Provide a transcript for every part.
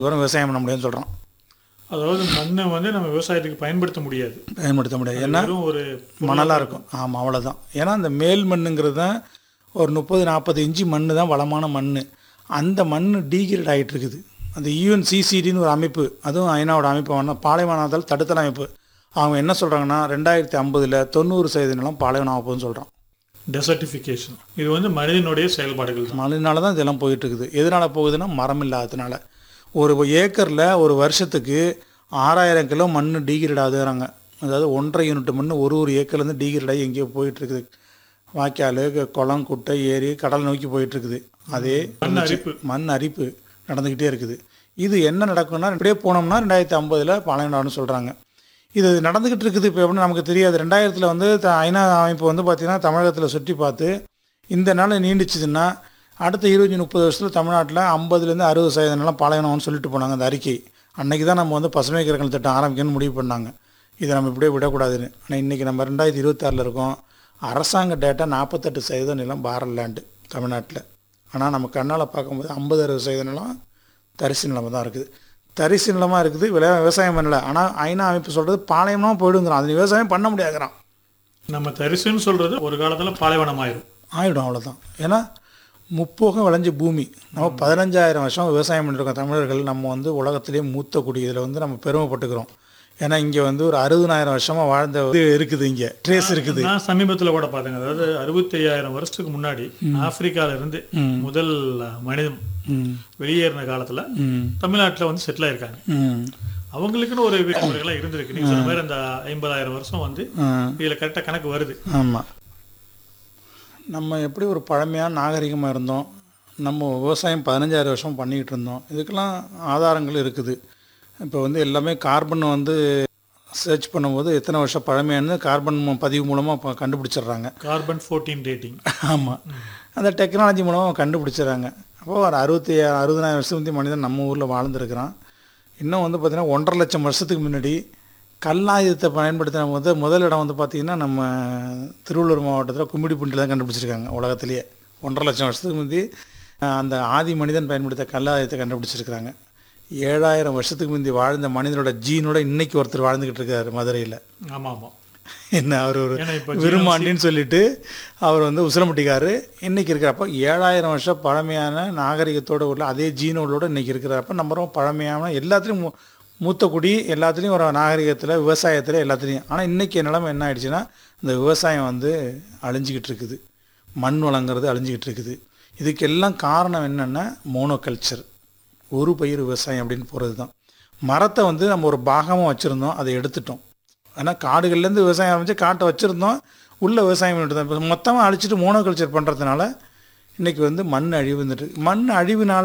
வெறும் விவசாயம் பண்ண முடியும்னு சொல்கிறோம் அதாவது மண்ணை வந்து நம்ம விவசாயத்துக்கு பயன்படுத்த முடியாது பயன்படுத்த முடியாது ஏன்னா வெறும் ஒரு மணலாக இருக்கும் ஆமாம் அவ்வளோதான் ஏன்னா அந்த மேல் மண்ணுங்கிறது தான் ஒரு முப்பது நாற்பது இன்ச்சு மண் தான் வளமான மண் அந்த மண் டீகிரேட் ஆகிட்டு இருக்குது அந்த யூஎன்சிசிடின்னு ஒரு அமைப்பு அதுவும் ஐநாவோட அமைப்பு வேணா பாலைவனத்தால் தடுத்தல் அமைப்பு அவங்க என்ன சொல்கிறாங்கன்னா ரெண்டாயிரத்தி ஐம்பதில் தொண்ணூறு சதவீத நிலம் பாலைவனம் ஆக போகுதுன்னு சொல்கிறான் டெசர்டிஃபிகேஷன் இது வந்து மனிதனுடைய செயல்பாடுகள் தான் மழைனால தான் இதெல்லாம் போயிட்டு இருக்குது எதனால் போகுதுன்னா மரம் இல்லாததுனால ஒரு ஏக்கரில் ஒரு வருஷத்துக்கு ஆறாயிரம் கிலோ மண் டீகிரேட் ஆகுதுறாங்க அதாவது ஒன்றரை யூனிட் மண் ஒரு ஒரு ஏக்கர்லேருந்து டீகிரேட் ஆகி எங்கேயோ போயிட்டு இருக்குது வாய்க்கால் கு- குளம் குட்டை ஏரி கடல் நோக்கி போயிட்டு இருக்குது அதே மண் அரிப்பு மண் அரிப்பு நடந்துக்கிட்டே இருக்குது இது என்ன நடக்கும்னா இப்படியே போனோம்னா ரெண்டாயிரத்தி ஐம்பதில் பாளையநாடுன்னு சொல்கிறாங்க இது நடந்துக்கிட்டு இருக்குது இப்போ எப்படின்னு நமக்கு தெரியாது ரெண்டாயிரத்தில் வந்து த- ஐநா அமைப்பு வந்து பார்த்திங்கன்னா தமிழகத்தில் சுற்றி பார்த்து இந்த நாள் நீண்டுச்சுதுன்னா அடுத்த இருபத்தி முப்பது வருஷத்தில் தமிழ்நாட்டில் ஐம்பதுலேருந்து அறுபது சதவீதம் நிலம் பாளையணும்னு சொல்லிட்டு போனாங்க அந்த அறிக்கை அன்னைக்கு தான் நம்ம வந்து பசுமை கிரகங்கள் திட்டம் ஆரம்பிக்கணும்னு முடிவு பண்ணாங்க இதை நம்ம இப்படியே விடக்கூடாதுன்னு ஆனால் இன்றைக்கி நம்ம ரெண்டாயிரத்தி இருபத்தாறில் இருக்கோம் அரசாங்க டேட்டா நாற்பத்தெட்டு சதவீதம் நிலம் பாரல் லேண்டு தமிழ்நாட்டில் ஆனால் நம்ம கண்ணால் பார்க்கும்போது ஐம்பது அறுபது சதவீத நிலம் தரிசு நிலமாக தான் இருக்குது தரிசு நிலமாக இருக்குது விளை விவசாயம் பண்ணல ஆனால் ஐநா அமைப்பு சொல்கிறது பாளையமாக போயிடுங்கிறான் அது விவசாயம் பண்ண முடியாதுங்கிறான் நம்ம தரிசுன்னு சொல்றது ஒரு காலத்துல பாலைவனம் ஆயிரும் ஆயிடும் அவ்வளோதான் ஏன்னா முப்போகம் விளைஞ்ச பூமி நம்ம பதினஞ்சாயிரம் வருஷம் விவசாயம் பண்ணிருக்கோம் தமிழர்கள் நம்ம வந்து உலகத்திலேயே மூத்த குடி இதில் வந்து நம்ம பெருமைப்பட்டுக்கிறோம் ஏன்னா இங்கே வந்து ஒரு அறுபதாயிரம் வருஷமாக வாழ்ந்த இது இருக்குது இங்கே ட்ரேஸ் இருக்குது நான் சமீபத்துல கூட பார்த்தேங்க அதாவது அறுபத்தி ஐயாயிரம் வருஷத்துக்கு முன்னாடி ஆப்பிரிக்கால இருந்து முதல் மனிதன் ம் வெளியேறின காலத்துல ம் தமிழ்நாட்டுல வந்து செட்டில் ஆயிருக்காங்க ம் அவங்களுக்குன்னு ஒரு விதிமுறைகள்லாம் இருந்திருக்கு நீங்க சொன்ன மாதிரி அந்த ஐம்பதாயிரம் வருஷம் வந்து ம் இதுல கரெக்டா கணக்கு வருது ஆமாம் நம்ம எப்படி ஒரு பழமையான நாகரிகமாக இருந்தோம் நம்ம விவசாயம் பதினஞ்சாயிரம் வருஷம் பண்ணிக்கிட்டு இருந்தோம் இதுக்கெல்லாம் ஆதாரங்கள் இருக்குது இப்போ வந்து எல்லாமே கார்பன் வந்து சர்ச் பண்ணும்போது எத்தனை வருஷம் பழமையானது கார்பன் மு- பதிவு மூலமாக இப்போ கண்டுபிடிச்சிடுறாங்க கார்பன் ஃபோர்டீன் ரேட்டிங் ஆமாம் அந்த டெக்னாலஜி மூலமாக கண்டுபிடிச்சிடுறாங்க அப்போது ஒரு அறுபத்தி அறுபதாயிரம் வருஷத்துக்கு மனிதன் நம்ம ஊரில் வாழ்ந்துருக்கிறான் இன்னும் வந்து பார்த்திங்கன்னா ஒன்றரை லட்சம் வருஷத்துக்கு முன்னாடி கல்லாயுதத்தை பயன்படுத்தின முத முதல் இடம் வந்து பார்த்திங்கன்னா நம்ம திருவள்ளூர் மாவட்டத்தில் கும்மிடிப்பூண்டியில் தான் கண்டுபிடிச்சிருக்காங்க உலகத்திலேயே ஒன்றரை லட்சம் வருஷத்துக்கு முந்தி அஹ், அந்த ஆதி மனிதன் பயன்படுத்த கல்லாயுதத்தை கண்டுபிடிச்சிருக்கிறாங்க ஏழாயிரம் வருஷத்துக்கு முந்தி வாழ்ந்த மனிதனோட ஜீனோட இன்னைக்கு ஒருத்தர் வாழ்ந்துக்கிட்டு இருக்காரு மதுரையில் ஆமா ஆமா என்ன அவர் ஒரு ஏன்னா இப்ப விரும்மாண்டின்னு சொல்லிட்டு அவர் வந்து உசிலம்பட்டிக்காரு இன்னைக்கு இருக்கிறப்ப ஏழாயிரம் வருஷம் பழமையான நாகரிகத்தோட உள்ள அதே ஜீனோட இன்னைக்கு இருக்கிறப்ப நம்ம ரொம்ப பழமையான எல்லாத்துலேயும் மூ- மூத்த குடி எல்லாத்துலேயும் ஒரு நாகரிகத்தில் விவசாயத்தில் எல்லாத்துலேயும் ஆனால் இன்னைக்கு நிலைமை என்ன ஆயிடுச்சுன்னா இந்த விவசாயம் வந்து அழிஞ்சிக்கிட்டு இருக்குது மண் வளங்கிறது அழிஞ்சிக்கிட்டு இருக்குது இதுக்கெல்லாம் காரணம் என்னென்னா மோனோகல்ச்சர் ஒரு பயிர் விவசாயம் அப்படின்னு போகிறது தான் மரத்தை வந்து நம்ம ஒரு பாகமாக வச்சுருந்தோம் அதை எடுத்துட்டோம் ஆனால் காடுகள்லேருந்து விவசாயம் ஆரம்பித்து காட்டை வச்சுருந்தோம் உள்ள விவசாயம் பண்ணிட்டு தான் இப்போ மொத்தமாக அழிச்சிட்டு மோனோகல்ச்சர் பண்ணுறதுனால இன்றைக்கி வந்து மண் அழிவு வந்துட்டு இருக்கு. மண் அழிவுனால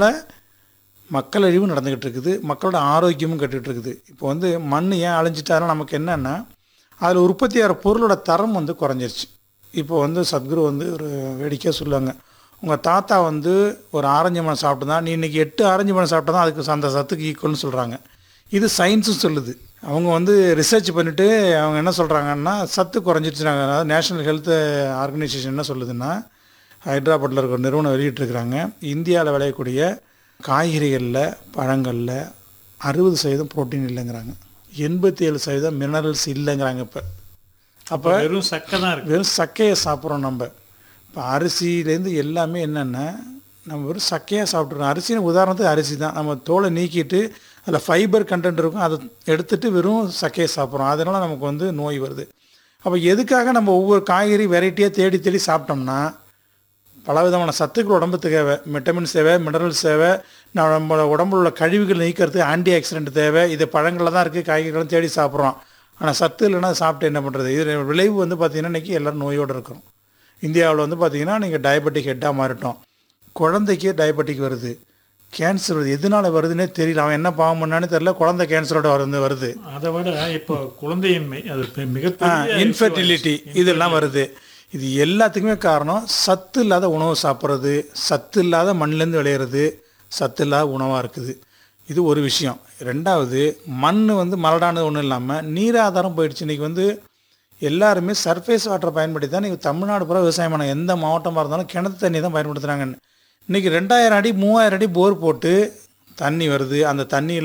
மக்கள் அழிவு நடந்துக்கிட்டு இருக்குது மக்களோட ஆரோக்கியமும் கெட்டுக்கிட்டு இருக்குது இப்போ வந்து மண் ஏன் அழிஞ்சிட்டாலும் நமக்கு என்னென்னா அதில் உற்பத்தி ஆகிற பொருளோட தரம் வந்து குறைஞ்சிருச்சு இப்போ வந்து சத்குரு வந்து ஒரு வேடிக்கையாக சொல்லுவாங்க உங்கள் தாத்தா வந்து ஒரு ஆரஞ்சு பழம் சாப்பிட்டு தான் நீ இன்னைக்கு எட்டு ஆரஞ்சு பழம் சாப்பிட்டா தான் அதுக்கு அந்த சத்துக்கு ஈக்குவல்னு சொல்கிறாங்க இது சயின்ஸும் சொல்லுது அவங்க வந்து ரிசர்ச் பண்ணிவிட்டு அவங்க என்ன சொல்கிறாங்கன்னா சத்து குறைஞ்சிருச்சுனாங்க அதாவது நேஷனல் ஹெல்த் ஆர்கனைசேஷன் என்ன சொல்லுதுன்னா ஹைதராபாத்தில் இருக்கிற நிறுவனம் வெளியிட்டிருக்கிறாங்க இந்தியாவில் விளையக்கூடிய காய்கறிகளில் பழங்களில் அறுபது சதவீதம் புரோட்டீன் இல்லைங்கிறாங்க எண்பத்தி ஏழு சதவீதம் மினரல்ஸ் இல்லைங்கிறாங்க இப்போ அப்போ வெறும் சக்கை தான் இருக்கு வெறும் சக்கையை சாப்பிட்றோம் நம்ம இப்போ அரிசியிலேருந்து எல்லாமே என்னென்னா நம்ம வெறும் சக்கையாக சாப்பிட்றோம் அரிசின்னு உதாரணத்துக்கு அரிசி தான் நம்ம தோலை நீக்கிட்டு அதில் ஃபைபர் கண்டென்ட் இருக்கும் அதை எடுத்துட்டு வெறும் சக்கையை சாப்பிட்றோம் அதனால் நமக்கு வந்து நோய் வருது அப்போ எதுக்காக நம்ம ஒவ்வொரு காய்கறி வெரைட்டியாக தேடி தேடி சாப்பிட்டோம்னா பலவிதமான சத்துக்கள் உடம்புக்கு தேவை விட்டமின்ஸ் தேவை மினரல்ஸ் தேவை நம்ம உடம்புல உள்ள கழிவுகள் நீக்கிறதுக்கு ஆன்டி ஆக்சிடென்ட் தேவை இது பழங்களில் தான் இருக்குது காய்கறிகளும் தேடி சாப்பிட்றோம் ஆனால் சத்து இல்லைன்னா அதை சாப்பிட்டு என்ன பண்ணுறது இது விளைவு வந்து பார்த்திங்கன்னா இன்றைக்கி எல்லோரும் நோயோடு இருக்கிறோம் இந்தியாவில் வந்து பார்த்திங்கன்னா நீங்கள் டயபெட்டிக் ஹெட்டாக மாறிட்டோம் குழந்தைக்கு டயபெட்டிக் வருது கேன்சர் வருது எதனால வருதுன்னே தெரியல அவன் என்ன பாவம் பண்ணான்னு தெரியல குழந்தை கேன்சரோட வந்து வருது அதை விட இப்போ குழந்தையின்மை அது பெ- மிகப்பெரிய இன்ஃபர்டிலிட்டி இதெல்லாம் வருது இது எல்லாத்துக்குமே காரணம் சத்து இல்லாத உணவு சாப்பிட்றது சத்து இல்லாத மண்ணிலேருந்து விளையிறது சத்து இல்லாத உணவாக இருக்குது இது ஒரு விஷயம் ரெண்டாவது மண் வந்து மலடானது ஒன்றும் இல்லாமல் நீராதாரம் போயிடுச்சு இன்றைக்கி வந்து எல்லாருமே சர்ஃபேஸ் வாட்டரை பயன்படுத்தி தான் நீங்கள் தமிழ்நாடு பூரா விவசாயம் பண்ண எந்த மாவட்டமாக இருந்தாலும் கிணத்து தண்ணி தான் பயன்படுத்துகிறாங்க இன்றைக்கி ரெண்டாயிரம் அடி மூவாயிரம் அடி போர் போட்டு தண்ணி வருது அந்த தண்ணியில்